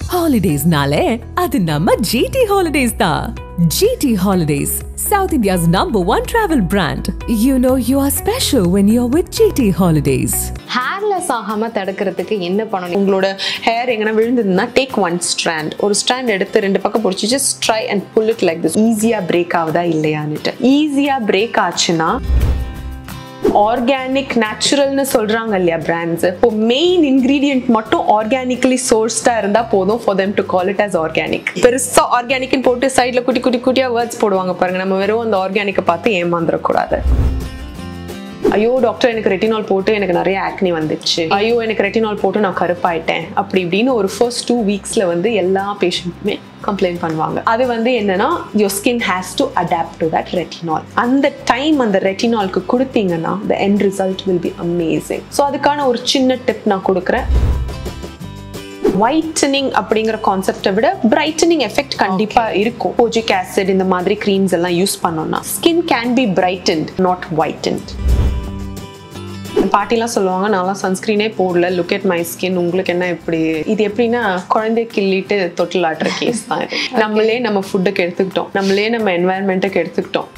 ஹாலிடேஸ்னாலே அது நம்ம ஜிடி ஹாலிடேஸ் தான் GT holidays south India's number one travel brand you know you are special when you are with GT Holidays hairless ஆகாம தடுக்கிறதுக்கு என்ன பண்ணணும் உங்களோட ஹேர் எங்கன்னா விழுந்ததுன்னா டேக் ஒன் ஸ்ட்ராண்ட் ஒரு ஸ்ட்ராண்ட் எடுத்து ரெண்டு பக்கம் பிடிச்சி just try and pull it like this ஈஸியாக பிரேக் ஆகுதா இல்லையான்னுட்டு ஈஸியாக பிரேக் ஆச்சுன்னா ஆர்கானிக் நேச்சுரல்னு சொல்றாங்க இல்லையா பிராண்ட்ஸ் இப்போ மெயின் இன்கிரீடியன்ட் மட்டும் ஆர்கானிக்கலி சோர்ஸ்டா இருந்தா போதும் for them to call it as organic பெருசா ஆர்கானிக்னு போட்டு சைட்ல குட்டி குட்டி குட்டியா வேர்ட்ஸ் போடுவாங்க பாருங்க நம்ம வெறும் அந்த ஆர்கானிக்கை பார்த்து ஏமாந்துடக்கூடாது ஐயோ டாக்டர் எனக்கு ரெட்டினால் போட்டு எனக்கு நிறைய ஆக்னி வந்துச்சு ஐயோ எனக்கு ரெட்டினால் போட்டு நான் கருப்பாயிட்டேன் அப்படி இப்படின்னு ஒரு ஃபர்ஸ்ட் டூ வீக்ஸ்ல வந்து எல்லா பேஷண்ட்டுமே கம்ப்ளைண்ட் பண்ணுவாங்க அது வந்து என்னன்னா your skin has to adapt to that retinol அந்த டைம் அந்த ரெட்டினால்க்கு கொடுத்தீங்கன்னா the end result will be amazing so அதுக்கான ஒரு சின்ன டிப் நான் கொடுக்குறேன் ஒயிட்டனிங் அப்படிங்கிற கான்செப்டை விட பிரைட்டனிங் எஃபெக்ட் கண்டிப்பா இருக்கும் கோஜிக் ஆசிட் இந்த மாதிரி க்ரீம்ஸ் எல்லாம் யூஸ் பண்ணோம்னா skin can be brightened not whitened பாட்டிலாம் சொல்லுவாங்க நான்லாம் சன்ஸ்கிரீனே போடல லுக் அட் மை ஸ்கின் உங்களுக்கு என்ன இப்படி இது எப்படின்னா குழந்தைய கிள்ளிட்டு தொட்டில் ஆட்டுற கேஸ் தான் இது. நம்மளே நம்ம ஃபுட்டுக்கு எடுத்துக்கிட்டோம் நம்மளே நம்ம என்வாயன்மெண்ட்டுக்கு எடுத்துக்கிட்டோம்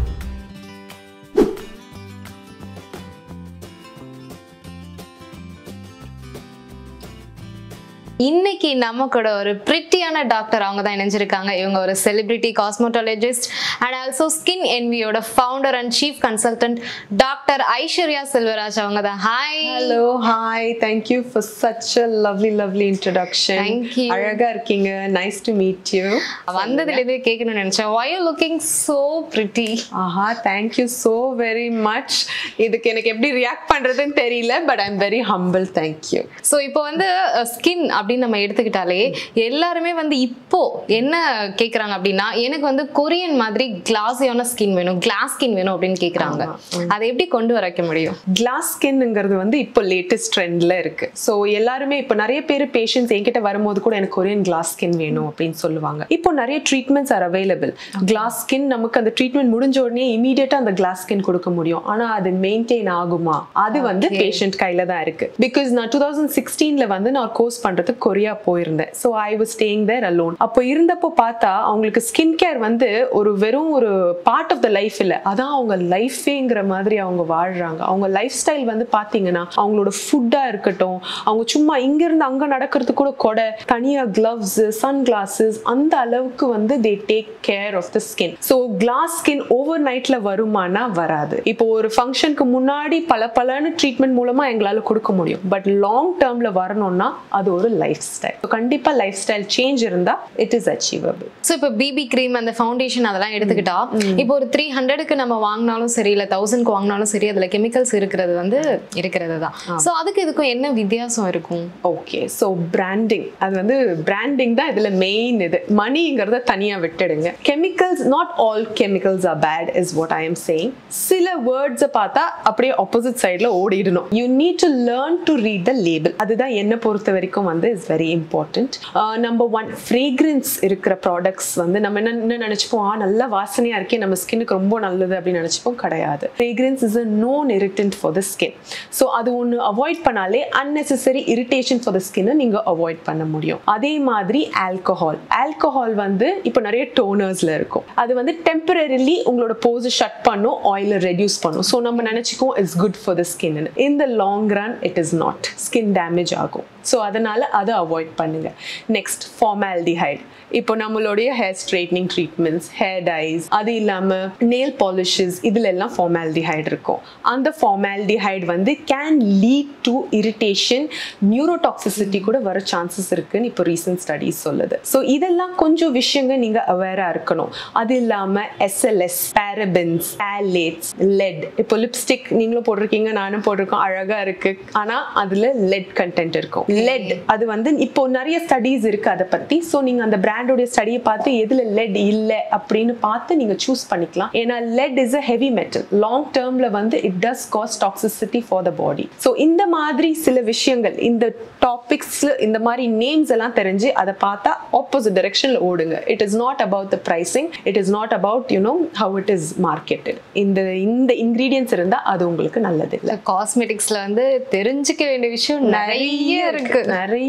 இன்னைக்கு நம்ம கூட ஒரு பிரிட்டியான டாக்டர் அவங்க தான் இணைஞ்சிருக்காங்க இவங்க ஒரு celebrity cosmetologist and also skin என்வியோட founder and chief consultant doctor Aishwarya Selvaraj அவங்க தான் hi hello hi thank you for such a lovely lovely introduction Thank you. அழகா இருக்கீங்க நைஸ் டு மீட் யூ வந்ததுலேருந்தே கேட்கணும்னு நினைச்சேன் why you looking so pretty ஆஹா thank you so very much இதுக்கு எனக்கு எப்படி ரியாக்ட் பண்றதுன்னு தெரியல but I am very humble thank you so இப்போ வந்து ஸ்கின் அப்படின்னு நம்ம எடுத்துக்கிட்டாலே எல்லாருமே வந்து இப்போ என்ன கேட்குறாங்க அப்படின்னா எனக்கு வந்து கொரியன் மாதிரி கிளாஸியான ஸ்கின் வேணும் கிளாஸ் ஸ்கின் வேணும் அப்படின்னு கேட்குறாங்க அதை எப்படி கொண்டு வரைக்க முடியும் கிளாஸ் ஸ்கின்ங்கிறது வந்து இப்போ லேட்டஸ்ட் ட்ரெண்ட்ல இருக்கு ஸோ எல்லாருமே இப்போ நிறைய பேர் பேஷண்ட்ஸ் என்கிட்ட வரும்போது கூட எனக்கு கொரியன் கிளாஸ் ஸ்கின் வேணும் அப்படின்னு சொல்லுவாங்க இப்போ நிறைய treatments are available glass skin நமக்கு அந்த ட்ரீட்மெண்ட் முடிஞ்ச உடனே இமீடியட்டா அந்த கிளாஸ் ஸ்கின் கொடுக்க முடியும் ஆனா அது மெயின்டைன் ஆகுமா அது வந்து பேஷண்ட் கையில தான் இருக்கு பிகாஸ் நான் டூ தௌசண்ட் சிக்ஸ்டீன்ல வந்து நான் கோர்ஸ் பண்றதுக்கு கொரியா போயிருந்தேன் so I was staying there alone அப்போ இருந்தப்போ பார்த்தா அவங்களுக்கு ஸ்கின் கேர் வந்து ஒரு வெறும் ஒரு பார்ட் ஆஃப் த லைஃப் இல்லை அதான் அவங்க லைஃபேங்கிற மாதிரி அவங்க வாழ்றாங்க அவங்க லைஃப் ஸ்டைல் வந்து பார்த்தீங்கன்னா அவங்களோட ஃபுட்டா இருக்கட்டும் அவங்க சும்மா இங்க இருந்து அங்க நடக்கிறது கூட கொடை தனியா கிளவ்ஸ் சன் கிளாஸஸ் அந்த அளவுக்கு வந்து they take care of the skin so glass skin over நைட்ல வருமானா வராது இப்போ ஒரு ஃபங்க்ஷனுக்கு முன்னாடி பல பலன்னு ட்ரீட்மெண்ட் மூலமா எங்களால கொடுக்க முடியும் பட் லாங் டேர்ம்ல வரணும்னா அது ஒரு லைஃப் ஸ்டைல் கண்டிப்பா லைஃப் ஸ்டைல் சேஞ்ச் இருந்தா இட் இஸ் அச்சீவபிள் ஸோ இப்போ பிபி க்ரீம் அந்த ஃபவுண்டேஷன் அதெல்லாம் எடுத்துக்கிட்டா இப்போ ஒரு த்ரீ ஹண்ட்ரடுக்கு நம்ம வாங்கினாலும் சரி இல்லை தௌசண்ட்க்கு வாங்கினாலும் சரி அதில் கெமிக்கல்ஸ் இருக்கிறது வந்து இருக்கிறது தான் ஸோ அதுக்கு இதுக்கும் என்ன வித்தியாசம் இருக்கும் ஓகே ஸோ பிராண்டிங் அது வந்து பிராண்டிங் தான் இதுல மெயின் இது மணிங்கிறத தனியா விட்டுடுங்க chemicals not all chemicals are bad is what I am saying சில வேர்ட்ஸை பார்த்தா அப்படியே ஆப்போசிட் சைடில் ஓடிடணும் you need to learn to read the label அதுதான் என்னை பொறுத்த வரைக்கும் வந்து is very important number one fragrance இருக்கிற ப்ராடக்ட்ஸ் வந்து நம்ம என்ன என்ன நினச்சிப்போம் ஆ நல்ல வாசனையாக இருக்கே நம்ம ஸ்கின்னுக்கு ரொம்ப நல்லது அப்படின்னு நினச்சிப்போம் கிடையாது fragrance is a known irritant for the skin so அது ஒன்று அவாய்ட் பண்ணாலே unnecessary இரிட்டேஷன் ஃபார் த ஸ்கின்னை நீங்கள் அவாய்ட் பண்ண முடியும் அதே மாதிரி ஆல்கஹால் ஆல்கஹால் வந்து இப்போ நிறைய டோனர்ஸில் இருக்கும் அது வந்து டெம்பரரிலி உங்களோட போஸ் ஷட் பண்ணும் ஆயிலை ரெடியூஸ் பண்ணும் ஸோ நம்ம நினச்சிக்கோம் it's good for the skin in the long run it is not skin damage ஆகும் ஸோ அதனால அதை அவாய்ட் பண்ணுங்க நெக்ஸ்ட் ஃபார்மால்டிஹைட் இப்போ நம்மளுடைய hair straightening treatments hair dyes அது இல்லாமல் நெயில் பாலிஷஸ் இதுல எல்லாம் ஃபார்மால்டிஹைட் இருக்கும் அந்த ஃபார்மால்டிஹைட் வந்து can lead to irritation neurotoxicity கூட வர சான்சஸ் இருக்குன்னு இப்போ ரீசன்ட் ஸ்டடீஸ் சொல்லுது ஸோ இதெல்லாம் கொஞ்சம் விஷயங்கள் நீங்க அவேரா இருக்கணும் அது இல்லாம எஸ்எல்எஸ் பேரபின்ஸ் ஆலேட்ஸ் லெட் இப்போ லிப்ஸ்டிக் நீங்களும் போட்டிருக்கீங்க நானும் போட்டிருக்கோம் அழகா இருக்கு ஆனா அதுல லெட் கண்டென்ட் இருக்கும் லெட் அது வந்து இப்போ நிறைய ஸ்டடீஸ் இருக்கு அதை பத்தி ஸோ நீங்க அந்த பிராண்டோடைய ஸ்டடியை பார்த்து எதுல லெட் இல்லை அப்படின்னு பார்த்து நீங்க சூஸ் பண்ணிக்கலாம் ஏன்னா lead is a heavy metal long டேர்ம்ல வந்து it does cause toxicity for the body so இந்த மாதிரி சில விஷயங்கள் இந்த டாபிக்ஸ் இந்த மாதிரி நேம்ஸ் எல்லாம் தெரிஞ்சு அதை பார்த்தா ஆப்போசிட் டைரக்ஷன்ல ஓடுங்க it is not about the pricing it is not about you know how it is marketed இந்த இந்த இன்கிரீடியன்ஸ் இருந்தா அது உங்களுக்கு நல்லது இல்லை காஸ்மெட்டிக்ஸ்ல வந்து தெரிஞ்சுக்க வேண்டிய விஷயம் நிறைய இருக்கு நிறைய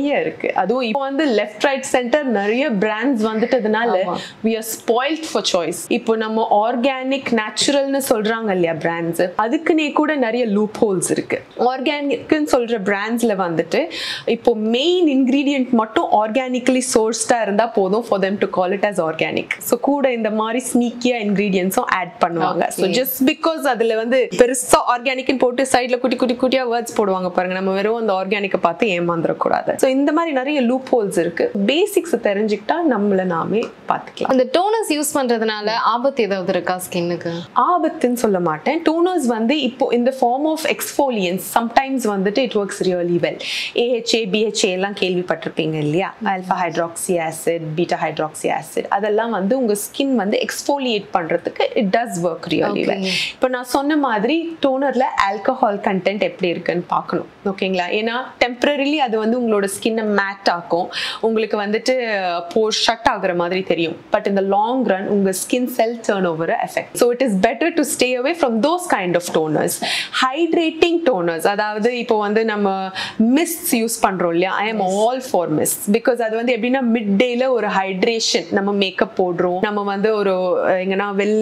நிறைய இருக்கு அதுவும் இப்போ வந்து லெஃப்ட் ரைட் சென்டர் நிறைய பிராண்ட்ஸ் வந்துட்டதுனால ஆமா. We are spoilt for choice இப்போ நம்ம ஆர்கானிக் நேச்சுரல்னு சொல்றாங்க இல்லையா பிராண்ட்ஸ் அதுக்குன்னே கூட நிறைய லூப் ஹோல்ஸ் இருக்கு ஆர்கானிக்னு சொல்ற பிராண்ட்ஸ்ல வந்துட்டு இப்போ மெயின் இன்கிரீடியன்ட் மட்டும் ஆர்கானிக்கலி சோர்ஸ்டா இருந்தா போதும் for them to call it as organic so கூட இந்த மாதிரி ஸ்னீக்கியா இன்கிரீடியன்ஸும் ஆட் பண்ணுவாங்க ஸோ Okay. ஜஸ்ட் பிகாஸ் அதுல வந்து பெருசா ஆர்கானிக்னு போட்டு சைட்ல குட்டி குட்டி குட்டியா வேர்ட்ஸ் போடுவாங்க பாருங்க நம்ம வெறும் அந்த ஆர்கானிக்கை பார்த்து ஏமாந்துடக்கூடாது ஸோ இந்த மாதிரி நிறைய லூப் ஹோல்ஸ் இருக்கு பேசிக்ஸ் தெரிஞ்சுக்கிட்டா நம்மள நாமே பார்த்துக்கலாம் அந்த டோனர்ஸ் யூஸ் பண்றதுனால ஆபத்து ஏதாவது இருக்கா ஸ்கின்னுக்கு ஆபத்துன்னு சொல்ல மாட்டேன் டோனர்ஸ் வந்து இப்போ இந்த ஃபார்ம் ஆஃப் எக்ஸ்ஃபோலியன்ஸ் சம்டைம்ஸ் வந்துட்டு it works really well AHA BHA எல்லாம் கேள்விப்பட்டிருப்பீங்க இல்லையா alpha hydroxy acid beta hydroxy acid அதெல்லாம் வந்து உங்க ஸ்கின் வந்து எக்ஸ்ஃபோலியேட் பண்றதுக்கு it does work really well Okay. இப்போ நான் சொன்ன மாதிரி டோனர்ல ஆல்கஹால் கண்டென்ட் எப்படி இருக்குன்னு பார்க்கணும் ஓகேங்களா ஏன்னா டெம்பரரிலி அது வந்து உங்களோட ஸ்கின்னை மேட் ஆக்கும் உங்களுக்கு வந்துட்டு போர் ஷட் ஆகுற மாதிரி தெரியும் பட் இந்த லாங் ரன் உங்க skin cell turnover effect so it is better to stay away from those kind of toners hydrating toners அதாவது இப்போ வந்து நம்ம மிஸ்ட் யூஸ் பண்றோம் இல்லையா I am all for mist because அது வந்து எப்படின்னா மிட் டேல ஒரு ஹைட்ரேஷன் நம்ம மேக்கப் போடுறோம் நம்ம வந்து ஒரு அஹ், எங்கன்னா வெளில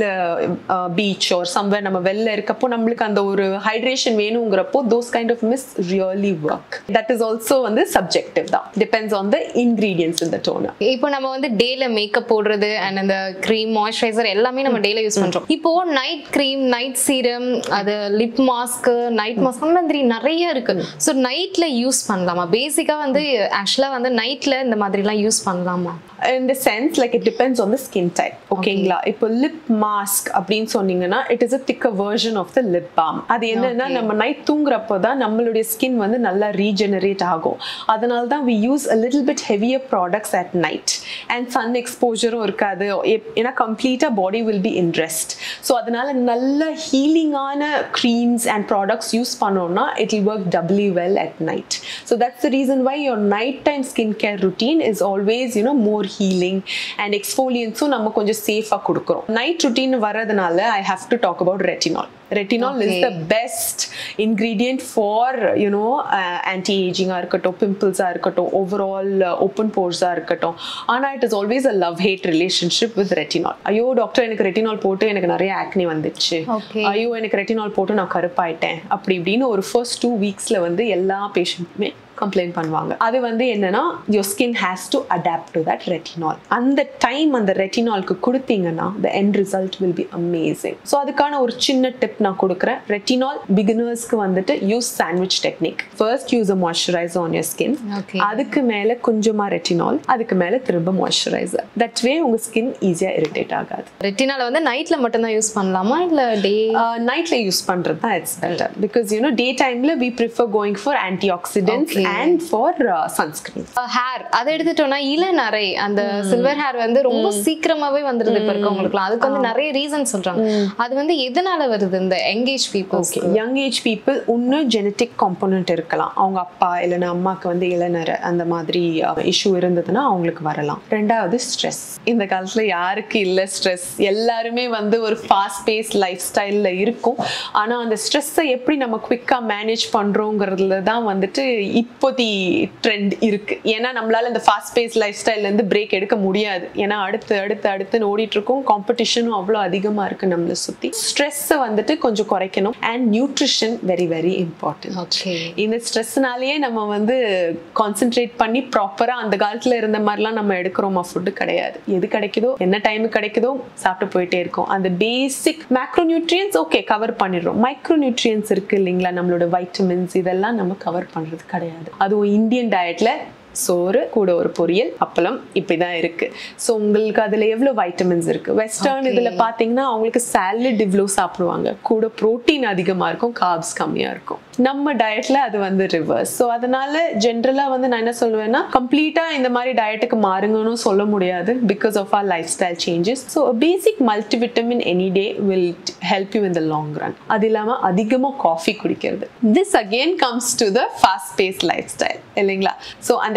பீச் ஒரு சம்வேர் நம்ம வெளில இருக்கப்போ நம்மளுக்கு அந்த ஒரு ஹைட்ரேஷன் வேணுங்கிறப்போ those kind of mist really work that is also வந்து சப்ஜெக்டிவ் தான் டிபெண்ட்ஸ் ஆன் த இன்கிரீடியன்ஸ் இந்த டோனர் இப்போ நம்ம வந்து டேல மேக்கப் போடுறது அண்ட் அந்த க்ரீம் மாய்ஸ்சரைசர் எல்லாமே நம்ம டேல யூஸ் பண்றோம் இப்போ நைட் க்ரீம் நைட் சீரம் அது லிப் மாஸ்க் நைட் மாஸ்க் அந்த மாதிரி நிறைய இருக்கு ஸோ நைட்ல யூஸ் பண்ணலாமா பேசிக்கா வந்து ஆக்சுவலா வந்து நைட்ல இந்த மாதிரிலாம் யூஸ் பண்ணலாமா in the sense like it depends on the skin type ஓகேங்களா இப்போ லிப் மாஸ்க் அப்படின்னு சொன்னீங்கன்னா it is a thicker version of the lip balm அது என்னன்னா Okay. நம்ம நைட் தூங்குறப்போ தான் நம்மளுடைய ஸ்கின் வந்து நல்லா ரீஜெனரேட் ஆகும் அதனால தான் we use a little bit heavier products at night and sun exposureம் இருக்காது எப்- ஏன்னா கம்ப்ளீட்டாக body will be in rest so அதனால நல்ல ஹீலிங்கான க்ரீம்ஸ் அண்ட் ப்ராடக்ட்ஸ் யூஸ் பண்ணோம்னா it will work doubly well at night so that's the reason why your nighttime skincare routine is always you know more healing and exfoliantsம் நம்ம கொஞ்சம் சேஃபாக கொடுக்குறோம் night routine வர்றதுனால ஐ have to talk about retinol retinol is Okay. the best ingredient for you know uh, anti-aging-ஆ இருக்கட்டும் பிம்பிள்ஸாக இருக்கட்டும் overall open போர்ஸாக இருக்கட்டும் ஆனால் it is always a love hate relationship with retinol ஐயோ டாக்டர் எனக்கு ரெட்டினால் போட்டு எனக்கு நிறைய ஆக்னி வந்துச்சு Okay. ஐயோ எனக்கு ரெட்டினால் போட்டு நான் கருப்பாயிட்டேன் அப்படி இப்படின்னு ஒரு ஃபர்ஸ்ட் டூ வீக்ஸில் வந்து எல்லா பேஷண்ட்டுமே கம்ப்ளைண்ட் பண்ணுவாங்க அது வந்து என்னன்னா your skin has to adapt to that retinol அந்த டைம் அந்த ரெட்டினால்க்கு கொடுத்தீங்கன்னா the end result will be amazing so அதுக்கான ஒரு சின்ன டிப் நான் கொடுக்குறேன் ரெட்டினால் பிகினர்ஸ்க்கு வந்துட்டு use sandwich technique first use a moisturiser on your skin Okay. அதுக்கு மேல கொஞ்சமா ரெட்டினால் அதுக்கு மேல திரும்ப மாய்ஸ்சரைசர் தட் வே உங்க ஸ்கின் ஈஸியா இரிட்டேட் ஆகாது ரெட்டினால வந்து நைட்ல மட்டும் தான் யூஸ் பண்ணலாமா இல்ல டே நைட்ல யூஸ் பண்றது தான் it's better because you know day டைம்ல we prefer going for antioxidants Okay. And for sunscreen hair அதை எடுத்துட்டோம்னா இளநரை அந்த சில்வர் ஹேர் வந்து ரொம்ப சீக்கிரமாவே வந்துருது இப்ப இருக்கவங்களுக்குலாம் அதுக்கு வந்து நிறைய ரீசன் சொல்றாங்க அது வந்து எதனால வருது இந்த எங்கேஜ் peoples okay young age people இன்னும் ஜெனட்டிக் காம்போனன்ட் இருக்கலாம் அவங்க அப்பா இல்லைன்னா அம்மாக்கு வந்து இளநரை அந்த மாதிரி இஷ்யூ இருந்ததுன்னா அவங்களுக்கு வரலாம் ரெண்டாவது ஸ்ட்ரெஸ் இந்த காலத்துல யாருக்கு இல்லை ஸ்ட்ரெஸ் எல்லாருமே வந்து ஒரு ஃபாஸ்ட் பேஸ் லைஃப் ஸ்டைலில் இருக்கும் ஆனா அந்த ஸ்ட்ரெஸ்ஸை எப்படி நம்ம குவிக்காக மேனேஜ் பண்றோங்கிறதுல தான் வந்துட்டு இப்போதி ட்ரெண்ட் இருக்கு ஏன்னா நம்மளால இந்த ஃபாஸ்ட் பேஸ் லைஃப் ஸ்டைல்லேருந்து பிரேக் எடுக்க முடியாது ஏன்னா அடுத்து அடுத்து அடுத்துன்னு ஓடிட்டு இருக்கோம் காம்படிஷனும் அவ்வளோ அதிகமா இருக்கு நம்மளை சுத்தி ஸ்ட்ரெஸ்ஸை வந்துட்டு கொஞ்சம் குறைக்கணும் and nutrition very very important okay இந்த ஸ்ட்ரெஸ்னாலேயே நம்ம வந்து கான்சென்ட்ரேட் பண்ணி ப்ராப்பராக அந்த காலத்தில் இருந்த மாதிரிலாம் நம்ம எடுக்கிறோமா ஃபுட்டு கிடையாது எது கிடைக்குதோ என்ன டைமுக்கு கிடைக்குதோ சாப்பிட்டு போயிட்டே இருக்கோம் அந்த basic macronutrients okay cover பண்ணிடுறோம் மைக்ரோ நியூட்ரியன்ஸ் இருக்கு இல்லைங்களா நம்மளோட வைட்டமின்ஸ் இதெல்லாம் நம்ம கவர் பண்ணுறது கிடையாது அதுவும் இந்தியன் டயட்ல சோறு கூட ஒரு பொரியல் அப்பளம் இப்படிதான் இருக்கு ஸோ உங்களுக்கு அதுல எவ்வளவு வைட்டமின்ஸ் இருக்கு வெஸ்டர்ன் Okay. இதுல பாத்தீங்கன்னா அவங்களுக்கு சாலட் இவ்வளோ சாப்பிடுவாங்க கூட புரோட்டீன் அதிகமா இருக்கும் கார்ப்ஸ் கம்மியா இருக்கும் நம்ம டயட்ல அது வந்து ரிவர்ஸ் ஸோ அதனால ஜென்ரலா வந்து நான் என்ன சொல்லுவேன்னா கம்ப்ளீட்டா இந்த மாதிரி டயட்டுக்கு மாறுங்கன்னு சொல்ல முடியாது because of our lifestyle changes so basic multivitamin any day will help you in the long run அது இல்லாம அதிகமா காஃபி குடிக்கிறது this again comes to the fast pace lifestyle இல்லைங்களா ஸோ அந்த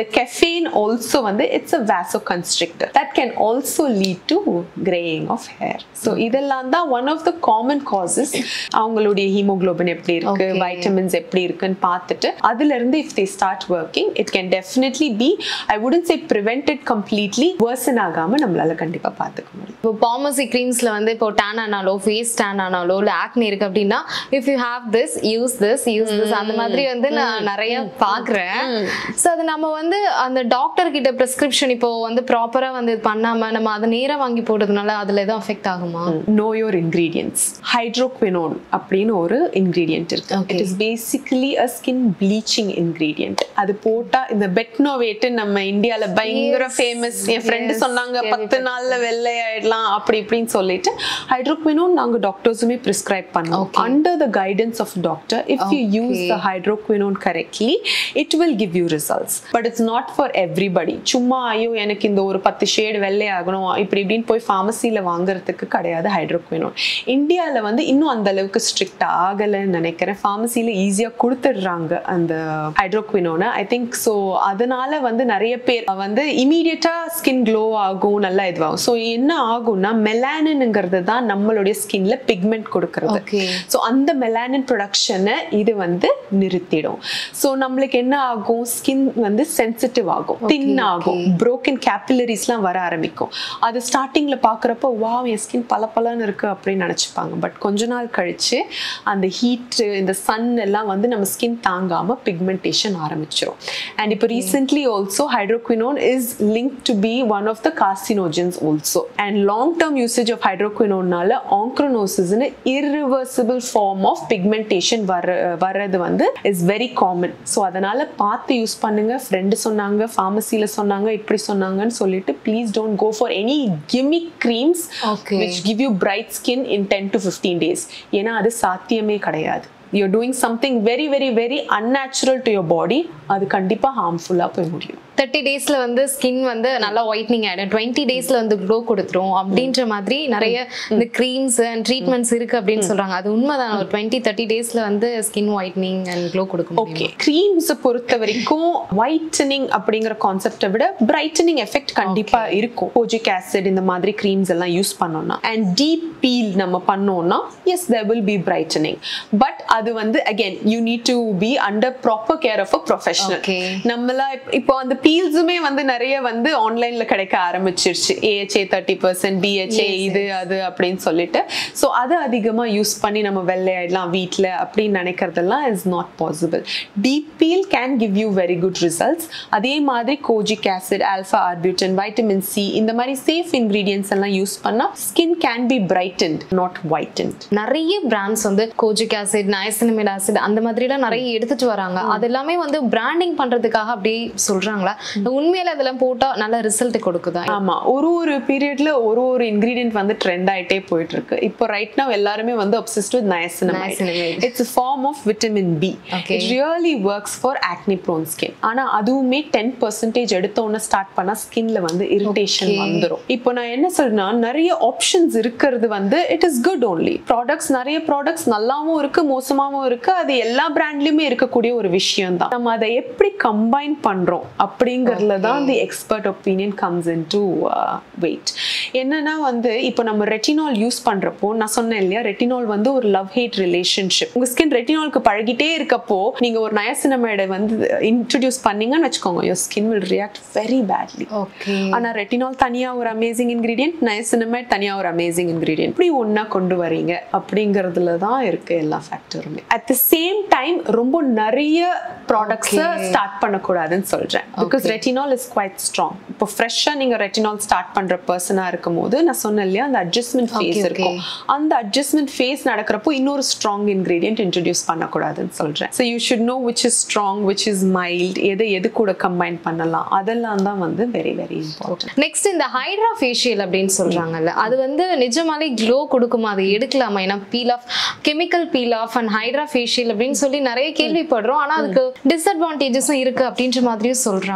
caffeine also வந்து it's a vasoconstrictor that can also lead to graying of hair so இதெல்லாம் தான் one of the common causes அவங்களுடைய ஹீமோகுளோபின் எப்படி இருக்கு Okay. vitamins எப்படி இருக்குன்னு பார்த்துட்டு அதுல இருந்து if they start working it can definitely be I wouldn't say prevented completely worsen ஆகாம நம்மளால கண்டிப்பா பார்த்துக்க முடியும் இப்போ பாமசி க்ரீம்ஸ்ல வந்து இப்போ டேன் ஆனாலோ ஃபேஸ் டேன் ஆனாலோ இல்ல ஆக்னி இருக்கு அப்படின்னா if you have this use this use this அந்த மாதிரி வந்து நான் நிறைய பாக்குறேன் ஸோ அது நம்ம வந்து அந்த டாக்டர் கிட்ட பிரிஸ்கிரிப்ஷன் இப்போ வந்து ப்ராப்பரா வந்து இது பண்ணாம நம்ம அதை நேரா வாங்கி போடுறதுனால அதுல எதுவும் அஃபெக்ட் ஆகுமா know your ingredients hydroquinone அப்படின்னு ஒரு ingredient இருக்கு Okay. it is basically a skin bleaching ingredient அது போட்டா இந்த பெட்னோவேட் நம்ம இந்தியால பயங்கர Yes. ஃபேமஸ் என் ஃப்ரெண்டு Yes. சொன்னாங்க பத்து நாள்ல வெள்ளை ஆயிடலாம் அப்படி இப்படின்னு சொல்லிட்டு ஹைட்ரோக்வினோன் நாங்க டாக்டர்ஸுமே பிரிஸ்கிரைப் பண்ணோம் Okay. under the guidance of doctor if you use Okay. the hydroquinone correctly it will give you results but it's not for everybody சும்மா ஐயோ எனக்கு இந்த ஒரு பத்து ஷேடு வெள்ளை ஆகணும் இப்படி இப்படின்னு போய் ஃபார்மசியில் வாங்குறதுக்கு கிடையாது ஹைட்ரோக்வினோன் இந்தியாவில் வந்து இன்னும் அந்த அளவுக்கு ஸ்ட்ரிக்ட் ஆகலைன்னு நினைக்கிறேன் ஃபார்மசியில் ஈஸியாக கொடுத்துடுறாங்க அந்த ஹைட்ரோக்வினோனை ஐ திங்க் ஸோ அதனால வந்து நிறைய பேர் வந்து இமீடியட்டாக ஸ்கின் க்ளோ ஆகும் நல்லா இதுவாகும் ஸோ என்ன ஆகும்னா மெலானின்ங்கிறது தான் நம்மளுடைய ஸ்கின்ல பிக்மெண்ட் கொடுக்கறது Okay. ஸோ அந்த மெலானின் ப்ரொடக்ஷனை இது வந்து நிறுத்திடும் ஸோ நம்மளுக்கு என்ன ஆகும் ஸ்கின் வந்து சென்சிட்டிவ் ஆகும் தின் ஆகும் ப்ரோக்கன் கேபிலரிஸ்லாம் வர ஆரம்பிக்கும் அது ஸ்டார்டிங்ல பார்க்குறப்போ வா என் ஸ்கின் பல பலன்னு இருக்கு அப்படின்னு நினச்சிப்பாங்க பட் கொஞ்ச நாள் கழிச்சு அந்த ஹீட் இந்த சன் எல்லாம் வந்து நம்ம ஸ்கின் தாங்காம பிக்மெண்டேஷன் ஆரம்பிச்சிடும் அண்ட் இப்போ recently also hydroquinone is link to be one of the carcinogens also and long term usage of ஹைட்ரோக்வினோனால ஆங்க்ரோனோசிஸ்னு irreversible ஃபார்ம் ஆஃப் பிக்மெண்டேஷன் வர வர்றது வந்து இஸ் வெரி காமன் ஸோ அதனால பார்த்து யூஸ் பண்ணுங்க ஃப்ரெண்டு சொன்னாங்க ஃபார்மசியில் சொன்னாங்க இப்படி சொன்னாங்கன்னு சொல்லிட்டு please don't go for any gimmick creams Okay. Which give you bright skin in ten to fifteen days ஏன்னா அது சாத்தியமே கிடையாது you're doing something very very very unnatural to your body அது கண்டிப்பா ஹார்ம்ஃபுல்லாக போய் முடியும் தேர்ட்டி டேஸ்ல வந்து ஸ்கின் வந்து நல்லா ஒயிட்னிங் ஆயிடும் டுவெண்ட்டி டேஸ்ல வந்து க்ளோ கொடுத்துரும் அப்படின்ற மாதிரி நிறைய இந்த க்ரீம்ஸ் அண்ட் ட்ரீட்மெண்ட்ஸ் இருக்கு அப்படின்னு சொல்றாங்க அது உண்மைதான் ஒரு டுவெண்ட்டி தேர்ட்டி டேஸ்ல வந்து ஸ்கின் ஒயிட்னிங் அண்ட் க்ளோ கொடுக்க ஓகே முடியும் க்ரீம்ஸை பொறுத்த வரைக்கும் ஒயிட்டனிங் அப்படிங்கிற கான்செப்டை விட பிரைட்டனிங் எஃபெக்ட் கண்டிப்பா இருக்கும் கோஜிக் ஆசிட் இந்த மாதிரி க்ரீம்ஸ் எல்லாம் யூஸ் பண்ணோம்னா அண்ட் டீப் பீல் நம்ம பண்ணோம்னா yes there will be brightening but அது வந்து again you need to be under proper care of a professional Okay. நம்மளா இப்ப- இப்போ அந்த பீல்ஸுமே வந்து நிறைய வந்து ஆன்லைன்ல கிடைக்க ஆரம்பிச்சிருச்சு AHA thirty percent BHA Yes, இது அது அப்படின்னு சொல்லிட்டு ஸோ அதை அதிகமா யூஸ் பண்ணி நம்ம வெள்ளையாயிடலாம் வீட்டில் அப்படின்னு நினைக்கிறதெல்லாம் is not possible deep peel can give you very good results அதே மாதிரி kojic acid alpha arbutin vitamin C இந்த மாதிரி சேஃப் இன்கிரீடியன்ஸ் எல்லாம் யூஸ் பண்ணா skin can be brightened not whitened நிறைய பிராண்ட்ஸ் வந்து கோஜிக் ஆசிட் நயசினமிட் ஆசிட் அந்த மாதிரிலாம் நிறைய எடுத்துட்டு வராங்க அது எல்லாமே வந்து பிராண்டிங் பண்றதுக்காக அப்படி சொல்றாங்களா உண்மையில அதெல்லாம் போட்டா நல்ல ரிசல்ட் கொடுக்குதா ஆமா ஒரு ஒரு பீரியட்ல ஒரு ஒரு இன்கிரீடியன்ட் வந்து ட்ரெண்ட் ஆயிட்டே போயிட்டு இருக்கு இப்போ ரைட் now எல்லாருமே வந்து obsessed with niacinamide Niacinamide. It's a form of vitamin B Okay. it really works for acne prone skin ஆனா அதுவுமே டென் பர்சன்டேஜ் எடுத்தோன்னு ஸ்டார்ட் பண்ணா ஸ்கின்ல வந்து இரிட்டேஷன் Okay. வந்துரும் இப்போ நான் என்ன சொல்றேன்னா நிறைய ஆப்ஷன்ஸ் இருக்கிறது வந்து it is good only products நிறைய ப்ராடக்ட்ஸ் நல்லாவும் இருக்கு மோசமாவும் இருக்கு அது எல்லா பிராண்ட்லயுமே இருக்கக்கூடிய ஒரு விஷயம் தான் நம்ம அதை எப்படி கம்பைன் பண்றோம் அப்படிங்கறதுல தான் the expert opinion comes in to weight என்னன்னா வந்து இப்போ நம்ம ரெட்டினால் யூஸ் பண்றப்போ நான் சொன்னேன் இல்லையா ரெட்டினால் வந்து ஒரு லவ் ஹேட் ரிலேஷன்ஷிப் உங்க ஸ்கின் ரெட்டினாலுக்கு பழகிட்டே இருக்கப்போ நீங்க ஒரு நயசினமைடை வந்து இன்ட்ரடியூஸ் பண்ணீங்கன்னு வச்சுக்கோங்க your skin will react very badly okay ஆனா ரெட்டினால் தனியா ஒரு அமேசிங் இன்கிரீடியன்ட் நயசினமைட் தனியா ஒரு அமேசிங் இன்கிரீடியன்ட் இப்படி ஒண்ணா கொண்டு வரீங்க அப்படிங்கறதுல தான் இருக்கு எல்லா ஃபேக்டருமே அட் த சேம் டைம் ரொம்ப நிறைய ப்ராடக்ட்ஸ் Okay. ஸ்டார்ட் பண்ணக்கூடாதுன்னு சொல்றேன் because Okay. Retinol is quite strong இப்போ ஃப்ரெஷ்ஷா நீங்க ரெட்டினால் ஸ்டார்ட் பண்ற பர்சனா இருக்கும் போது நான் சொன்னேன் இல்லையா அந்த அட்ஜஸ்ட்மெண்ட் Okay, ஃபேஸ் okay. இருக்கும் அந்த அட்ஜஸ்ட்மெண்ட் ஃபேஸ் நடக்கிறப்போ இன்னொரு ஸ்ட்ராங் இன்கிரீடியன்ட் இன்ட்ரடியூஸ் பண்ணக்கூடாதுன்னு சொல்றேன் so you should know which is strong which is mild எதை எது கூட கம்பைன் பண்ணலாம் அதெல்லாம் தான் வந்து வெரி வெரி இம்பார்ட்டன்ட் நெக்ஸ்ட் இந்த ஹைட்ரா ஃபேஷியல் அப்படின்னு சொல்றாங்கல்ல அது வந்து நிஜமாலே க்ளோ கொடுக்குமா அது எடுக்கலாமா ஏன்னா peel off chemical peel off and hydra facial அப்படின்னு சொல்லி நிறைய கேள்விப்படுறோம் ஆனா அதுக்கு டிஸ்அட்வான்டேஜஸும் இருக்கு அப்படின்ற மாதிரியும் சொல்றாங்க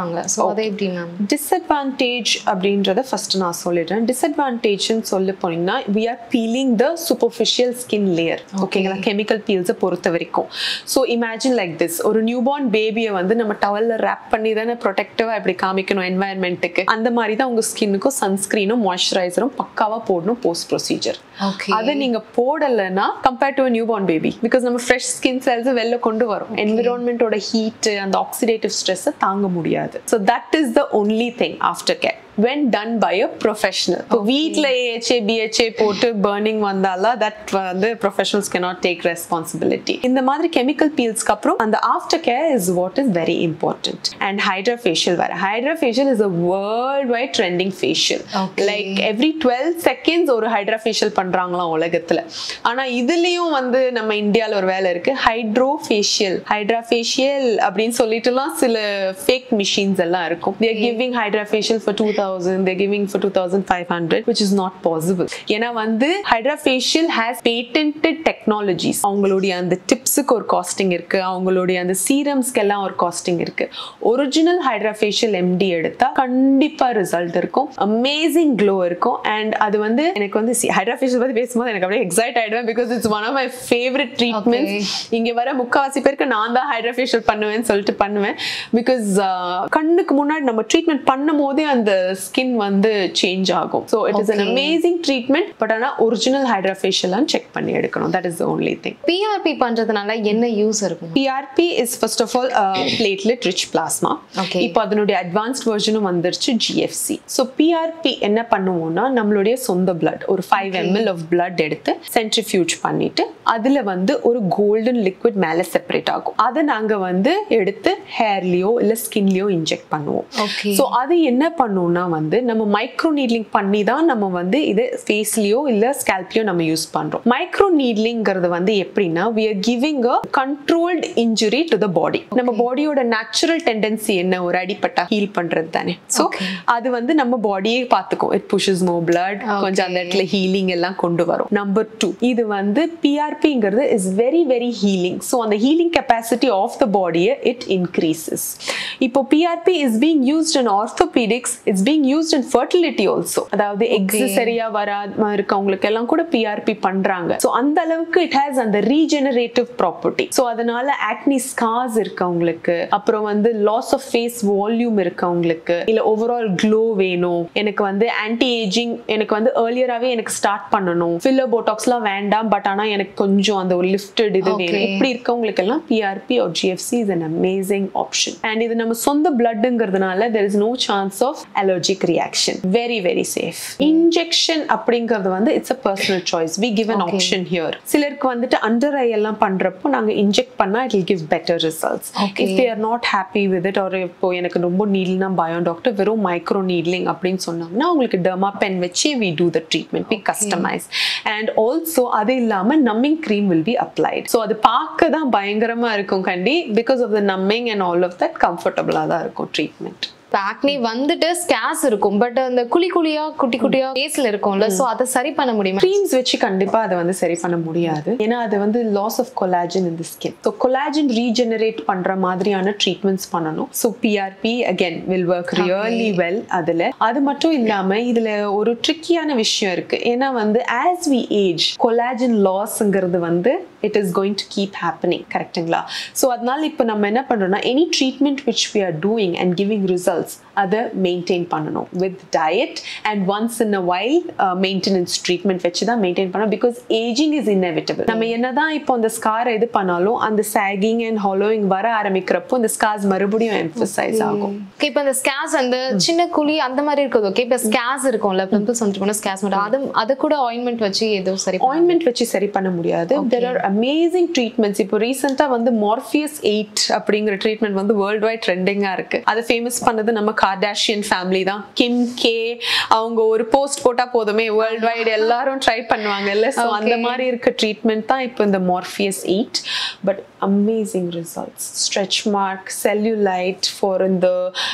பண்றாங்க ஸோ அதை எப்படி மேம் டிஸ்அட்வான்டேஜ் அப்படின்றத ஃபர்ஸ்ட் நான் சொல்லிடுறேன் டிஸ்அட்வான்டேஜ்னு சொல்ல போனீங்கன்னா we are peeling the superficial skin layer ஓகேங்களா கெமிக்கல் பீல்ஸை பொறுத்த வரைக்கும் ஸோ இமேஜின் லைக் திஸ் ஒரு நியூ பார்ன் பேபியை வந்து நம்ம டவலில் ரேப் பண்ணி தானே ப்ரொடெக்டிவாக இப்படி காமிக்கணும் என்வாயன்மெண்ட்டுக்கு அந்த மாதிரி தான் உங்கள் ஸ்கின்னுக்கும் சன்ஸ்க்ரீனும் மாய்ஸ்சரைசரும் பக்காவாக போடணும் போஸ்ட் ப்ரொசீஜர் ஓகே அதை நீங்க போடலைன்னா compared to new born baby because நம்ம ஃப்ரெஷ் ஸ்கின் செல்ஸ் வெளில கொண்டு வரும் என்விரான்மெண்ட்டோட ஹீட் அந்த ஆக்சிடேட்டிவ் ஸ்ட்ரெஸ்ஸை தாங்க முடியாது so that is the only thing after care when done by a professional இப்போ வீட்டில் ஏஹெச்ஏ பிஹெச்ஏ போட்டு பர்னிங் வந்தாலாம் தட் வந்து ப்ரொஃபஷனல்ஸ் cannot டேக் ரெஸ்பான்சிபிலிட்டி இந்த மாதிரி கெமிக்கல் பீல்ஸ்க்கு அப்புறம் அந்த after care is what is very important and hydra facial வேற hydra facial is a world wide trending facial Okay. Like every twelve seconds ஒரு ஹைட்ரா ஃபேஷியல் பண்றாங்களாம் உலகத்துல ஆனா இதுலயும் வந்து நம்ம இந்தியால ஒரு வேலை இருக்கு ஹைட்ரோ ஃபேஷியல் ஹைட்ரா ஃபேஷியல் அப்படின்னு சொல்லிட்டுலாம் சில ஃபேக் மிஷின்ஸ் எல்லாம் இருக்கும் they're giving hydra facial for two thousand they're giving for two thousand five hundred which is not possible ஏன்னா வந்து hydra facial has patented technologies அவங்களுடைய அந்த டிப்ஸுக்கு ஒரு காஸ்டிங் இருக்கு அவங்களுடைய அந்த சீரம்ஸ்க்கு எல்லாம் ஒரு காஸ்டிங் இருக்கு ஒரிஜினல் ஹைட்ரா ஃபேஷியல் எம்டி எடுத்தா கண்டிப்பா ரிசல்ட் இருக்கும் அமேசிங் க்ளோ இருக்கும் அண்ட் அது வந்து எனக்கு வந்து ஹைட்ரா ஃபேஷியல் பத்தி பேசும்போது எனக்கு அப்படியே எக்ஸைட் ஆயிடுவேன் because it's one of my favourite treatments இங்க வர முக்காவாசி பேருக்கு நான் தான் ஹைட்ரா ஃபேஷியல் பண்ணுவேன்னு சொல்லிட்டு பண்ணுவேன் பிகாஸ் கண்ணுக்கு முன்னாடி நம்ம ட்ரீட்மெண்ட் பண்ணும் போதே அந்த ஸ்கின் வந்து சேஞ்ச் ஆகும் so it is an Okay. Amazing treatment but ஆனால் ஒரிஜினல் ஹைட்ரா ஃபேஷியல்லாம் செக் பண்ணி எடுக்கணும் that is the only thing PRP பண்றதுனால என்ன யூஸ் இருக்கும் PRP is first of all uh, platelet rich plasma. Okay. இப்போ அதனுடைய அட்வான்ஸ்ட் வெர்ஷனும் வந்துருச்சு GFC. ஸோ PRP என்ன பண்ணுவோம்னா நம்மளுடைய சொந்த blood ஒரு ஃபைவ் எம்எல் ஆஃப் blood எடுத்து சென்ட்ரிஃபியூஜ் பண்ணிட்டு அதுல வந்து ஒரு கோல்டன் லிக்விட் மேலே செப்பரேட் ஆகும் அதை நாங்க வந்து எடுத்து ஹேர்லயோ இல்ல ஸ்கின்லயோ இன்ஜெக்ட் பண்ணுவோம் Okay. ஸோ அது என்ன பண்ணும்னா வந்து நம்ம மைக்ரோ நீட்லிங் பண்ணி தான் நம்ம வந்து இது ஃபேஸ்லயோ இல்ல ஸ்கேல்ப்லயோ நம்ம யூஸ் பண்றோம் மைக்ரோ நீட்லிங்கிறது வந்து எப்படின்னா we are giving a controlled injury to the body நம்ம பாடியோட நேச்சுரல் டெண்டன்சி என்ன ஒரு அடிப்பட்டா ஹீல் பண்றது தானே ஸோ Okay. அது வந்து நம்ம பாடியே பார்த்துக்கும் இட் புஷஸ் மோ blood கொஞ்சம் அந்த Okay. இடத்துல ஹீலிங் எல்லாம் கொண்டு வரும் நம்பர் டூ இது வந்து பிஆர்பிங்கிறது is very very healing so அந்த ஹீலிங் கெப்பாசிட்டி ஆஃப் த பாடியை இட் இன்க்ரீசஸ் இப்போ PRP is being used in orthopaedics it's being used in fertility also அதாவது எக்ஸ் சரியா வராம இருக்கவங்களுக்கு எல்லாம் கூட பிஆர்பி பண்றாங்க ஸோ அந்த அளவுக்கு இட் ஹேஸ் அந்த ரீஜெனரேட்டிவ் ப்ராப்பர்ட்டி ஸோ அதனால ஆக்னி ஸ்கார்ஸ் இருக்கவங்களுக்கு அப்புறம் வந்து லாஸ் ஆஃப் ஃபேஸ் வால்யூம் இருக்கவங்களுக்கு இல்ல ஓவரால் க்ளோ வேணும் எனக்கு வந்து ஆன்டி ஏஜிங் எனக்கு வந்து ஏர்லியராகவே எனக்கு ஸ்டார்ட் பண்ணணும் ஃபில்லர் போட்டாக்ஸ்லாம் வேண்டாம் பட் ஆனா எனக்கு கொஞ்சம் அந்த ஒரு லிஃப்டட் இது வேணும் Okay. இப்படி இருக்கவங்களுக்கு எல்லாம் பிஆர்பி ஒரு GFC is an amazing option and இது நம்ம சொந்த பிளட்ங்கிறதுனால there is no chance of allergic reaction very very safe injection அப்படிங்கிறது வந்து it's a personal choice we give an Okay. Option here சிலருக்கு வந்துட்டு அண்டர் ஐ எல்லாம் பண்றப்போ நாங்க இன்ஜெக்ட் பண்ணா it will give better results Okay. If they are not happy with it ஒரு இப்போ எனக்கு ரொம்ப நீட்லினா பயம் டாக்டர் வெறும் மைக்ரோ நீட்லிங் அப்படின்னு சொன்னாங்கன்னா உங்களுக்கு டெர்மா பென் வச்சு we do the treatment we customise and also அது இல்லாம நம்மிங் cream will be applied so அது பார்க்க தான் பயங்கரமா இருக்கும் கண்டி பிகாஸ் ஆஃப் த நம்மிங் அண்ட் ஆல் ஆஃப் தட் கம்ஃபர்டபுளாக தான் இருக்கும் ட்ரீட்மெண்ட் இப்போ ஆக்னி வந்துட்டு ஸ்கேஸ் இருக்கும் பட் அந்த குழி குழியா குட்டி குட்டியா ஃபேஸ்ல இருக்கும்ல சோ அதை சரி பண்ண முடியுமா க்ரீம்ஸ் வச்சு கண்டிப்பா அதை வந்து சரி பண்ண முடியாது ஏன்னா அது வந்து லாஸ் ஆஃப் கொலாஜன் இந்த ஸ்கின் ஸோ கொலாஜன் ரீஜெனரேட் பண்ற மாதிரியான ட்ரீட்மெண்ட்ஸ் பண்ணணும் so PRP again will work really well அதுல அது மட்டும் இல்லாம இதுல ஒரு ட்ரிக்கியான விஷயம் இருக்கு ஏன்னா வந்து ஆஸ் வி ஏஜ் கொலாஜன் லாஸ்ங்கிறது வந்து it is going to keep happening கரெக்டுங்களா ஸோ அதனால இப்போ நம்ம என்ன பண்றோம்னா any treatment which we are doing and giving results அதை மெயின்டைன் பண்ணணும் with diet and once in a while maintenance treatment வச்சு தான் மெயின்டைன் பண்ணணும் பிகாஸ் ஏஜிங் இஸ் இன்னெவிட்டபிள் நம்ம என்னதான் இப்போ அந்த ஸ்காரை இது பண்ணாலும் அந்த சாகிங் அண்ட் ஹாலோயிங் வர ஆரம்பிக்கிறப்போ இந்த ஸ்கார்ஸ் மறுபடியும் எம்ஃபசைஸ் ஆகும் ஓகே இப்போ அந்த ஸ்கேஸ் அந்த சின்ன குழி அந்த மாதிரி இருக்குது ஓகே இப்போ ஸ்கேஸ் இருக்கும்ல பிம்பிள்ஸ் வந்துட்டு போனா ஸ்கேஸ் மட்டும் அது அது கூட ஆயின்மெண்ட் வச்சு ஏதோ சரி பண்ண- ஆயின்மெண்ட் வச்சு சரி பண்ண முடியாது தெர் ஆர் அமேசிங் ட்ரீட்மெண்ட்ஸ் இப்போ ரீசெண்டாக வந்து மார்ஃபியஸ் எயிட் அப்படிங்கிற ட்ரீட்மெண்ட் வந்து வேர்ல்டு வைட் ட்ரெண்டிங்காக இருக்கு அதை ஃபேமஸ் பண்ணது நம்ம கார்டாஷியன் ஃபேமிலி தான் கிம் கே அவங்க ஒரு போஸ்ட் போட்டா போதுமே வேர்ல்டு வைட் எல்லாரும் ட்ரை பண்ணுவாங்கல்ல ஸோ அந்த Okay. மாதிரி இருக்க ட்ரீட்மெண்ட் தான் இப்போ இந்த Morpheus eight but amazing results stretch mark cellulite for இந்த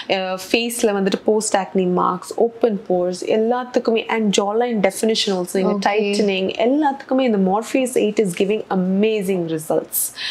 ஃபேஸில் வந்துட்டு post acne marks open pores எல்லாத்துக்குமே அண்ட் ஜாலைன் டெஃபினிஷன் ஆல்சோ இங்கே Okay. டைட்டனிங் எல்லாத்துக்குமே இந்த Morpheus eight is giving amazing results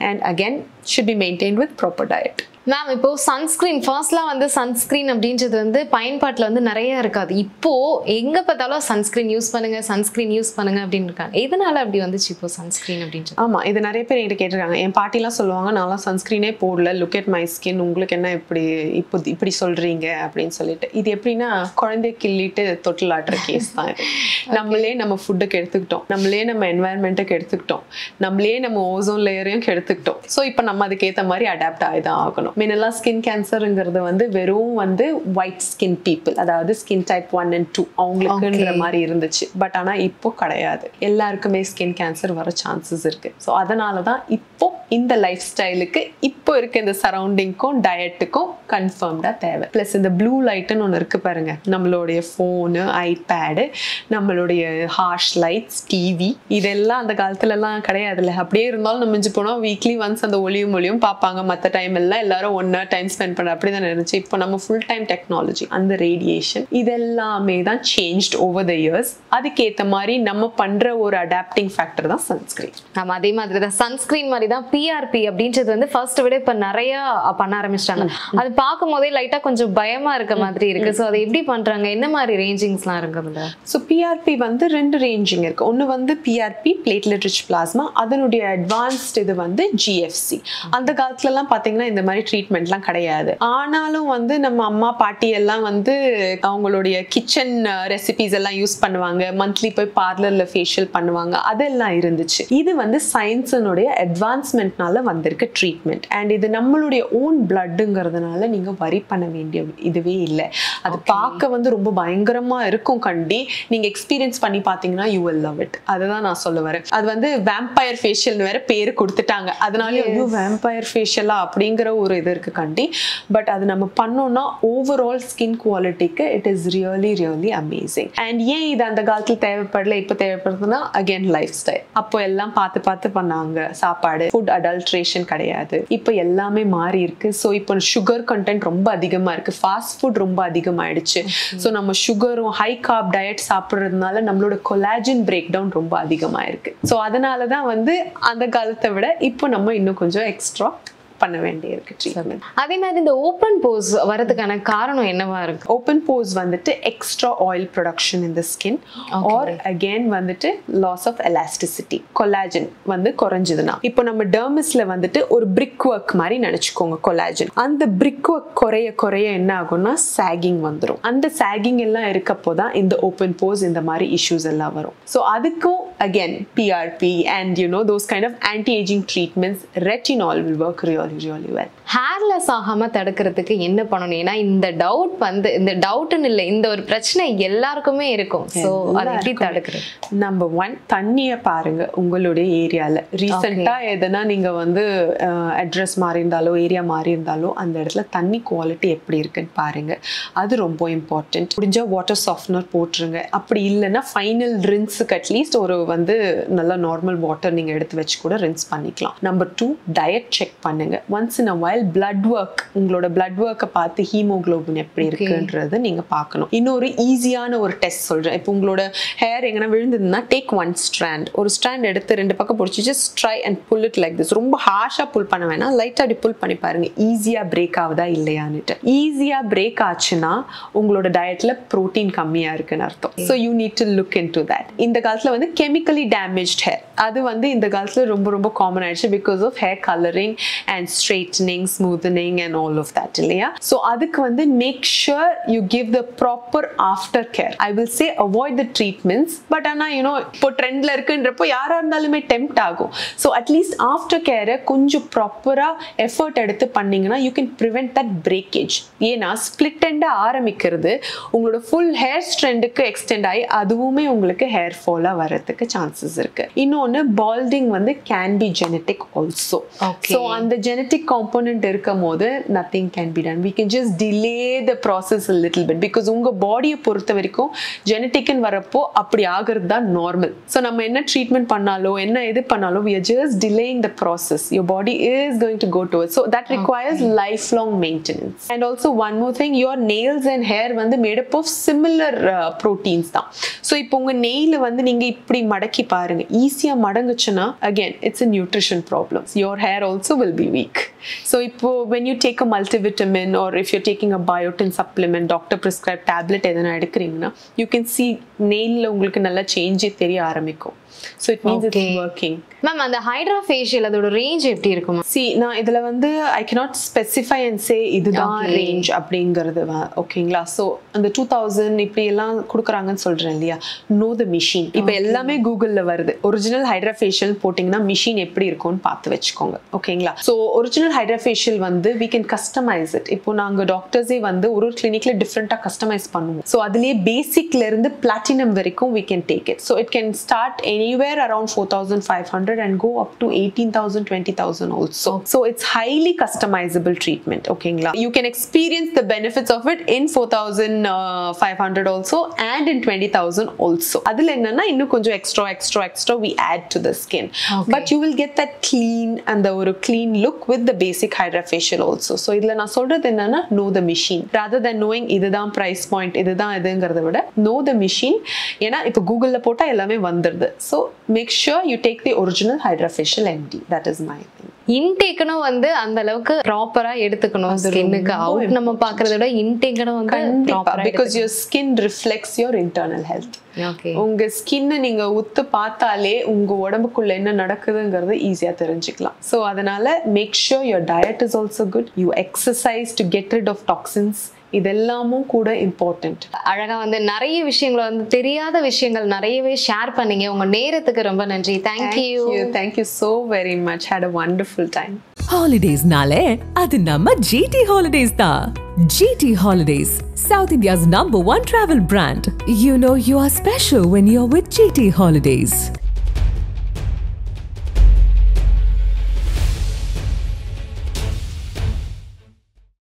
and again should be maintained with proper diet ma'am இப்போ sunscreen ஃபர்ஸ்ட்லாம் வந்து சன்ஸ்கிரீன் அப்படின்றது வந்து பயன்பாட்டில் வந்து நிறைய இருக்காது இப்போ எங்க பார்த்தாலும் சன்ஸ்கிரீன் யூஸ் பண்ணுங்க சன்ஸ்கிரீன் யூஸ் பண்ணுங்க அப்படின்னு இருக்காங்க எதனால அப்படி வந்துச்சு இப்போ சன்ஸ்கிரீன் அப்படின்றது ஆமா இது நிறைய பேர் என்கிட்ட கேட்டிருக்காங்க என் பாட்டிலாம் சொல்லுவாங்க நான்லாம் சன்ஸ்கிரீனே போடல லுக் at மை ஸ்கின் உங்களுக்கு என்ன இப்படி இப்போ இப்படி சொல்றீங்க அப்படின்னு சொல்லிட்டு இது எப்படின்னா குழந்தைய கிள்ளிட்டு தொட்டில் ஆட்டுற கேஸ் தான் இது நம்மளே நம்ம ஃபுட்டுக்கு எடுத்துக்கிட்டோம் நம்மளே நம்ம என்வாயன்மெண்ட்டுக்கு எடுத்துக்கிட்டோம் நம்மளே நம்ம ஓசோன் லேயரையும் கெடுத்துக்கிட்டோம் ஸோ இப்போ நம்ம அதுக்கேற்ற மாதிரி அடாப்ட் ஆகி தான் ஆகணும் முன்னெல்லாம் ஸ்கின் கேன்சருங்கிறது வந்து வெறும் வந்து ஒயிட் ஸ்கின் பீப்புள் அதாவது skin type one and two அவங்களுக்குன்ற Okay. மாதிரி இருந்துச்சு பட் ஆனா இப்போ கிடையாது எல்லாருக்குமே ஸ்கின் கேன்சர் வர சான்சஸ் இருக்கு ஸோ அதனால தான் இப்போ இந்த லைஃப் ஸ்டைலுக்கு இப்போ இருக்க இந்த சரௌண்டிங்க்கும் டயட்டுக்கும் கன்ஃபார்ம்டாக தேவை ப்ளஸ் இந்த ப்ளூ லைட்டுன்னு ஒன்று இருக்கு பாருங்க நம்மளுடைய ஃபோனு ஐபேடு நம்மளுடைய ஹார்ஷ் லைட்ஸ் டிவி இதெல்லாம் அந்த காலத்துலலாம் கிடையாதுல்ல அப்படியே இருந்தாலும் நம்ம மிஞ்சி போனால் வீக்லி ஒன்ஸ் அந்த ஒளியும் ஒளியும் பார்ப்பாங்க மற்ற டைம் எல்லாம் எல்லாரும் ஒன்றா டைம் ஸ்பெண்ட் பண்ண அப்படி தான் இருந்துச்சு இப்போ நம்ம ஃபுல் டைம் டெக்னாலஜி அந்த ரேடியேஷன் இதெல்லாமே தான் சேஞ்ச்ட் ஓவர் த இயர்ஸ் அதுக்கேற்ற மாதிரி நம்ம பண்ணுற ஒரு அடாப்டிங் ஃபேக்டர் தான் சன்ஸ்கிரீன் ஆமா அதே மாதிரி தான் சன்ஸ்கிரீன் மாதிரி தான் பிஆர்பி அப்படின்றது வந்து ஃபர்ஸ்ட் விட இப்ப நிறைய பண்ண ஆரம்பிச்சிட்டாங்க அது பார்க்கும் போதே லைட்டா கொஞ்சம் பயமா இருக்க மாதிரி இருக்கு சோ அதை எப்படி பண்றாங்க என்ன மாதிரி ரேஞ்சிங்ஸ்லாம் இருக்கு அதுல ஸோ பிஆர்பி வந்து ரெண்டு ரேஞ்சிங் இருக்கு ஒன்று வந்து பிஆர்பி பிளேட்லெட் ரிச் பிளாஸ்மா அதனுடைய அட்வான்ஸ்ட் இது வந்து ஜிஎஃப்சி அந்த காலத்துலலாம் பார்த்தீங்கன்னா இந்த மாதிரி ட்ரீட்மெண்ட்லாம் கிடையாது ஆனாலும் வந்து நம்ம அம்மா பாட்டி எல்லாம் வந்து அவங்களுடைய கிச்சன் ரெசிபிஸ் எல்லாம் யூஸ் பண்ணுவாங்க மந்த்லி போய் பார்லரில் ஃபேஷியல் பண்ணுவாங்க அதெல்லாம் இருந்துச்சு இது வந்து சயின்ஸினுடைய அட்வான்ஸ்மெண்ட்னால வந்திருக்க ட்ரீட்மெண்ட் அண்ட் இது நம்மளுடைய ஓன் பிளட்டுங்கிறதுனால நீங்கள் வரி பண்ண வேண்டிய இதுவே இல்லை அது பார்க்க வந்து ரொம்ப பயங்கரமா இருக்கும் கண்டி நீங்க எக்ஸ்பீரியன்ஸ் பண்ணி பார்த்தீங்கன்னா யூ will love it அதுதான் நான் சொல்ல வரேன் அது வந்து வேம்பயர் ஃபேஷியல்னு வேற பேர் கொடுத்துட்டாங்க அதனால ஐயோ வேம்பயர் ஃபேஷியலா அப்படிங்கிற ஒரு இது இருக்கு கண்டி பட் அது நம்ம பண்ணோம்னா ஓவரால் ஸ்கின் குவாலிட்டிக்கு it is really really amazing and ஏன் இது அந்த காலத்துல தேவைப்படல இப்போ தேவைப்படுதுன்னா அகைன் லைஃப் ஸ்டைல் அப்போ எல்லாம் பார்த்து பார்த்து பண்ணாங்க சாப்பாடு ஃபுட் அடல்ட்ரேஷன் கிடையாது இப்போ எல்லாமே மாறி இருக்கு ஸோ இப்போ சுகர் கண்டென்ட் ரொம்ப அதிகமா இருக்கு ஃபாஸ்ட் ஃபுட் ரொம்ப அதிகமாயிடுச்சு ஸோ நம்ம சுகரும் ஹை கார்ப் டயட் சாப்பிட்றதுனால நம்மளோட கொலாஜின் பிரேக் டவுன் ரொம்ப அதிகமாக இருக்கு ஸோ அதனால தான் வந்து அந்த காலத்தை விட இப்போ நம்ம இன்னும் கொஞ்சம் எக்ஸ்ட்ரா பண்ண வேண்டியிருக்கு ட்ரீட்மெண்ட் அதே மாதிரி இந்த ஓப்பன் போஸ் வரதுக்கான காரணம் என்னவா இருக்கு ஓப்பன் போஸ் வந்துட்டு எக்ஸ்ட்ரா ஆயில் ப்ரொடக்ஷன் இந்த ஸ்கின் ஆர் அகெயின் வந்துட்டு லாஸ் ஆஃப் எலாஸ்டிசிட்டி கொலாஜன் வந்து குறைஞ்சதுன்னா இப்போ நம்ம டெர்மிஸ்ல வந்துட்டு ஒரு பிரிக் ஒர்க் மாதிரி நினைச்சுக்கோங்க கொலாஜன் அந்த பிரிக் ஒர்க் குறைய குறைய என்ன ஆகும்னா சாகிங் வந்துடும் அந்த சாகிங் எல்லாம் இருக்கப்போ தான் இந்த ஓப்பன் போஸ் இந்த மாதிரி இஷ்யூஸ் எல்லாம் வரும் ஸோ அதுக்கும் again PRP and you know those kind of anti ageing treatments retinol will work really really well hairless ஆகாம தடுக்கிறதுக்கு என்ன பண்ணணும் ஏன்னா இந்த டவுட் வந்து இந்த டவுட்னு இல்லை இந்த ஒரு பிரச்சனை எல்லாருக்குமே இருக்கும் ஸோ அதை எப்படி தடுக்கிறது நம்பர் ஒன் தண்ணியை பாருங்க உங்களுடைய ஏரியால ரீசெண்டா எதனா நீங்க வந்து அட்ரஸ் மாறி இருந்தாலோ ஏரியா மாறி இருந்தாலோ அந்த இடத்துல தண்ணி குவாலிட்டி எப்படி இருக்குன்னு பாருங்க அது ரொம்ப இம்பார்ட்டன்ட் முடிஞ்சா வாட்டர் சாஃப்ட்னர் போட்டுருங்க அப்படி இல்லைன்னா ஃபைனல் ரின்ஸுக்கு அட்லீஸ்ட் ஒரு வந்து நல்ல நார்மல் வாட்டர் நீங்க எடுத்து வச்சு கூட ரின்ஸ் பண்ணிக்கலாம் நம்பர் டூ டயட் செக் பண்ணுங்க once in a while blood work உங்களோட பிளட் ஒர்க்கை பார்த்து ஹீமோகுளோபின் எப்படி இருக்குன்றது நீங்க பார்க்கணும் இன்னொரு ஈஸியான ஒரு டெஸ்ட் சொல்றேன் இப்போ உங்களோட ஹேர் எங்கன்னா விழுந்ததுன்னா டேக் ஒன் ஸ்ட்ராண்ட் ஒரு ஸ்ட்ராண்ட் எடுத்து ரெண்டு பக்கம் பிடிச்சி just try and pull it like this ரொம்ப ஹார்ஷாக புல் பண்ண வேணாம் லைட்டாக அப்படி புல் பண்ணி பாருங்க ஈஸியாக பிரேக் ஆகுதா இல்லையான்னுட்டு ஈஸியாக பிரேக் ஆச்சுன்னா உங்களோட டயட்ல ப்ரோட்டீன் கம்மியாக இருக்குன்னு அர்த்தம் so you need to look into that இந்த காலத்தில் வந்து கெமிக்கலி டேமேஜ்ட் ஹேர் அது வந்து இந்த காலத்தில் ரொம்ப ரொம்ப காமன் ஆயிடுச்சு because of hair colouring and straightening smoothening and all of that இல்லையா ஸோ அதுக்கு வந்து make sure you give the proper after care I will say avoid the treatments but ஆனால் யூனோ இப்போ ட்ரெண்ட்ல இருக்குன்றப்போ யாராக இருந்தாலுமே டெம்ப்ட் ஆகும் ஸோ அட்லீஸ்ட் ஆஃப்டர் கேரை கொஞ்சம் ப்ராப்பராக எஃபர்ட் எடுத்து பண்ணீங்கன்னா you can prevent that breakage ஏன்னா ஸ்பிளிட் எண்டாக ஆரம்பிக்கிறது உங்களோட ஃபுல் ஹேர் ஸ்ட்ரெண்டுக்கு எக்ஸ்டெண்ட் ஆகி அதுவுமே உங்களுக்கு ஹேர் ஃபாலாக வரதுக்கு சான்சஸ் இருக்கு இன்னொன்று பால்டிங் வந்து can be genetic also Okay. So அந்த ஜெனட்டிக் காம்போனன்ட் ட்ரீட்மெண்ட் இருக்கும் போது nothing can be done we can just delay the process little bit because உங்கள் பாடியை பொறுத்த வரைக்கும் ஜெனட்டிக்னு வரப்போ அப்படி ஆகிறது தான் நார்மல் ஸோ நம்ம என்ன ட்ரீட்மெண்ட் பண்ணாலோ என்ன இது பண்ணாலும் we are just delaying the process your body is going to go to so that requires life long maintenance and also one more thing your nails and hair வந்து made up of similar proteins தான் so இப்போ உங்கள் nail வந்து நீங்கள் இப்படி மடக்கி பாருங்க ஈஸியாக மடங்குச்சுன்னா again it's a nutrition problems your hair also will be weak so இப்போ when you take a multivitamin or if you're taking a biotin supplement doctor prescribed tablet எதனா எடுக்கிறீங்கன்னா you can see nailல உங்களுக்கு நல்லா சேஞ்சே தெரிய ஆரம்பிக்கும் so it means Okay. it's working ma'am அந்த hydra facial அதோட range எப்படி இருக்கும் சி நான் இதுல வந்து I cannot specify and say இதுதான் Okay. ரேஞ்ச் அப்படிங்கிறது ஓகேங்களா ஸோ அந்த டூ தௌசண்ட் இப்படி எல்லாம் கொடுக்குறாங்கன்னு சொல்றேன் இல்லையா நோ த மிஷின் இப்போ எல்லாமே கூகுளில் வருது ஒரிஜினல் ஹைட்ரா ஃபேஷியல் போட்டிங்கன்னா மிஷின் எப்படி இருக்கும்னு பார்த்து வச்சுக்கோங்க ஓகேங்களா ஸோ ஒரிஜினல் ஹைட்ரா ஃபேஷியல் வந்து we can கஸ்டமைஸ் இட் இப்போ நாங்கள் டாக்டர்ஸே வந்து ஒரு ஒரு கிளினிக்ல டிஃப்ரெண்ட்டாக கஸ்டமைஸ் பண்ணுவோம் ஸோ அதுலேயே பேசிக்ல இருந்து பிளாட்டினம் வரைக்கும் we can take it so it can start anywhere around 4500 and go up to 18000 20000 also so it's highly customizable treatment okayங்களா you can experience the benefits of it in 4500 also and in 20000 also அதுல என்னன்னா இன்னும் கொஞ்சம் extra extra extra we add to the skin Okay. but you will get that clean and the ஒரு clean look with the basic hydrofacial also so இதுல நான் சொல்றது என்னன்னா know the machine rather than knowing இதுதான் price point இதுதான் இதுங்கிறத விட know the machine ஏன்னா இப்போ கூகுள்ல போட்டா எல்லாமே வந்துருது so make sure you take the original hydrofacial MD that is my thing இன்டேக்கனும் வந்து அந்த அளவுக்கு ப்ராப்பரா எடுத்துக்கணும் அது ஸ்கின்னுக்கு ரொம்ப அவுட் நம்ம பாக்குறத விட இன்டேக்கனும் வந்து கண்டிப்பா ப்ராப்பரா because your skin reflects your internal health okay உங்க ஸ்கின்னை நீங்க உத்து பார்த்தாலே உங்க உடம்புக்குள்ள என்ன நடக்குதுங்கிறது ஈஸியா தெரிஞ்சுக்கலாம் ஸோ அதனால make sure your diet is also good you exercise to get rid of toxins இதெல்லாமும் கூட இம்பார்ட்டன்ட் அழகா வந்து நிறைய விஷயங்களை வந்து தெரியாத விஷயங்கள் நிறையவே ஷேர் பண்ணீங்க உங்க நேரத்துக்கு ரொம்ப நன்றி thank you thank you so very much had a wonderful time ஹாலிடேஸ்னாலே அது நம்ம ஜிடி ஹாலிடேஸ் தான் GT holidays south India's number one travel brand you know you are special when you are with GT holidays